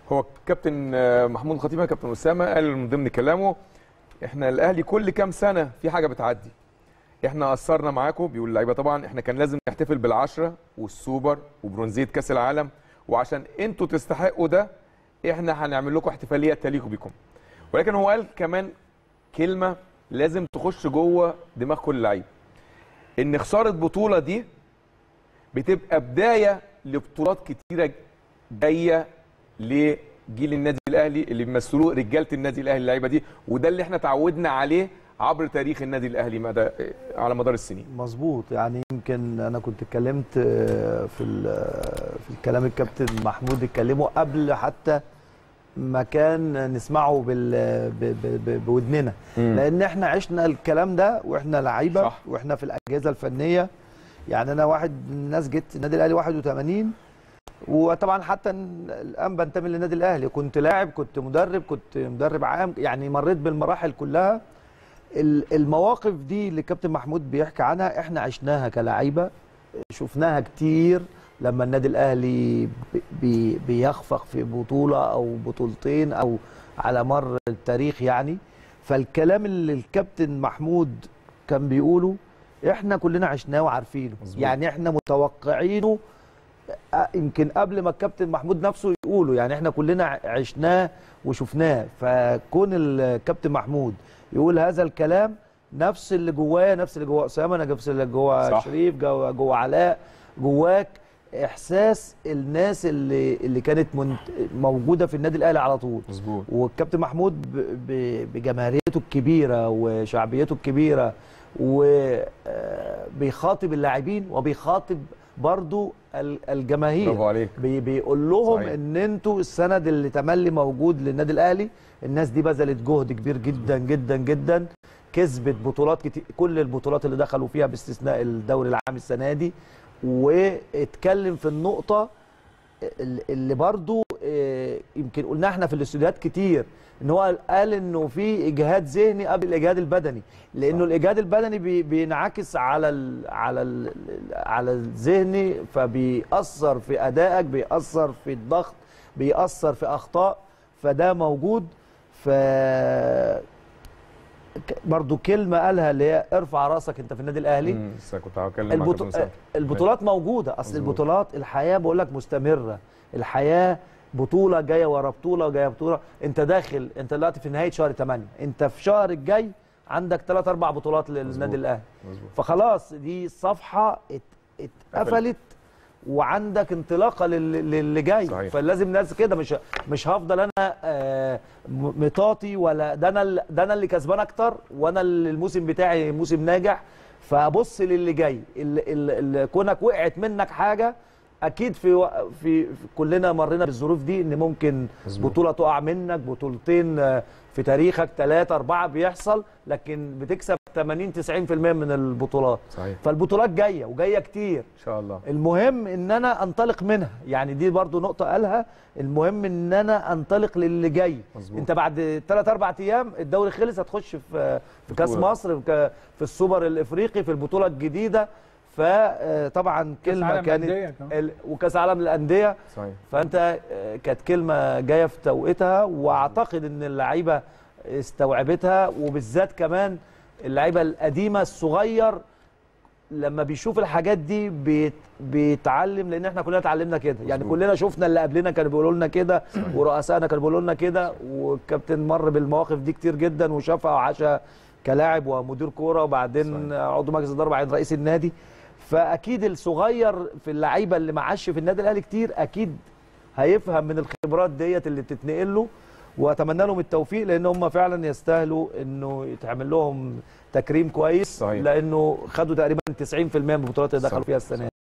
هو كابتن آه، محمود الخطيب كابتن اسامه قال من ضمن كلامه احنا الاهلي كل كام سنه في حاجه بتعدي احنا قصرنا معاكم بيقول اللعيبه طبعا احنا كان لازم نحتفل بالعشره والسوبر وبرونزيه كاس العالم وعشان انتوا تستحقوا ده احنا هنعمل لكم احتفاليه تليق بكم ولكن هو قال كمان كلمه لازم تخش جوه دماغ كل لعيب ان خساره بطوله دي بتبقى بدايه لبطولات كتيره جايه لجيل النادي الاهلي اللي بيمثلوه رجاله النادي الاهلي اللعيبه دي وده اللي احنا تعودنا عليه عبر تاريخ النادي الاهلي مدى على مدار السنين مظبوط يعني يمكن انا كنت اتكلمت آه، في ال- في الكلام الكابتن محمود اتكلمه قبل حتى ما كان نسمعه بال ب- ب- ب- بودننا مم. لان احنا عشنا الكلام ده واحنا لعيبه صح. واحنا في الاجهزه الفنيه يعني انا واحد من الناس جيت النادي الاهلي 81 وطبعا حتى الان بنتمي للنادي الاهلي كنت لاعب كنت مدرب كنت مدرب عام يعني مريت بالمراحل كلها ال- المواقف دي اللي كابتن محمود بيحكي عنها احنا عشناها كلاعيبه شفناها كتير لما النادي الاهلي بي- بي بيخفق في بطوله او بطولتين او على مر التاريخ يعني فالكلام اللي الكابتن محمود كان بيقوله احنا كلنا عشناه وعارفينه مظبوط. يعني احنا متوقعينه آه، يمكن قبل ما الكابتن محمود نفسه يقوله يعني احنا كلنا ع- عشناه وشفناه فكون الكابتن محمود يقول هذا الكلام نفس اللي جوايا نفس اللي جوا اسامه نفس اللي جوا صح. شريف جوا, جوا علاء جواك احساس الناس اللي اللي كانت منت... موجوده في النادي الاهلي على طول مظبوط والكابتن محمود ب... ب... بجماهيريته الكبيره وشعبيته الكبيره وبيخاطب اللاعبين وبيخاطب برضو ال- الجماهير برافو عليك بي بيقول لهم صحيح. ان انتوا السند اللي تملي موجود للنادي الاهلي الناس دي بذلت جهد كبير جدا جدا جدا كسبت بطولات كتير كل البطولات اللي دخلوا فيها باستثناء الدوري العام السنه دي واتكلم في النقطه ال- اللي برضو آه، يمكن قلنا احنا في الاستوديوهات كتير ان هو قال انه في اجهاد ذهني قبل الاجهاد البدني لانه صح. الاجهاد البدني بي- بينعكس على ال على ال على الذهني فبيأثر في ادائك بيأثر في الضغط بيأثر في اخطاء فده موجود ف ك- برضو كلمه قالها اللي هي ارفع راسك انت في النادي الاهلي مم، لسه كنت هتكلم مع البطو... كابتن أسامة. البطولات موجوده اصل مظبوط. البطولات الحياه بقول لك مستمره الحياه بطوله جايه ورا بطوله جايه بطوله انت داخل انت دلوقتي في نهايه شهر 8 انت في شهر الجاي عندك ثلاث اربع بطولات مظبوط. للنادي الاهلي مظبوط فخلاص دي صفحه ات... اتقفلت وعندك انطلاقه لل- للي جاي صحيح. فلازم ناس كده مش مش هفضل انا آه، م- مطاطي ولا ده انا ال- ده انا اللي كسبان اكتر وانا اللي الموسم بتاعي موسم ناجح فابص للي جاي ال- ال- ال- كونك وقعت منك حاجه اكيد في و- في في- كلنا مرينا بالظروف دي ان ممكن مظبوط. بطوله تقع منك بطولتين آه، في تاريخك ثلاثة أربعة بيحصل لكن بتكسب 80 90% من البطولات صحيح فالبطولات جاية وجاية كتير ان شاء الله المهم ان انا انطلق منها يعني دي برضو نقطة قالها المهم ان انا انطلق للي جاي مظبوط. انت بعد 3 4 ايام الدوري خلص هتخش في في كاس بطولة. مصر في ك- في السوبر الافريقي في البطولة الجديدة فطبعا كلمة عالم كانت أندية كمان. ال- وكاس عالم للأندية صحيح فانت آه، كانت كلمه جايه في توقيتها واعتقد ان اللعيبه استوعبتها وبالذات كمان اللعيبه القديمه الصغير لما بيشوف الحاجات دي بيت بيتعلم لان احنا كلنا اتعلمنا كده يعني مظبوط. كلنا شفنا اللي قبلنا كانوا بيقولوا لنا كده ورؤسائنا كانوا بيقولوا لنا كده والكابتن مر بالمواقف دي كتير جدا وشافها وعاشها كلاعب ومدير كوره وبعدين صحيح. عضو مجلس اداره وبعدين رئيس النادي فاكيد الصغير في اللعيبه اللي معاش في النادي الاهلي كتير اكيد هيفهم من الخبرات ديت اللي بتتنقل له واتمنى لهم التوفيق لان هم فعلا يستاهلوا انه يتعمل لهم تكريم كويس صحيح. لانه خدوا تقريبا 90% من البطولات اللي دخلوا صح. فيها السنه دي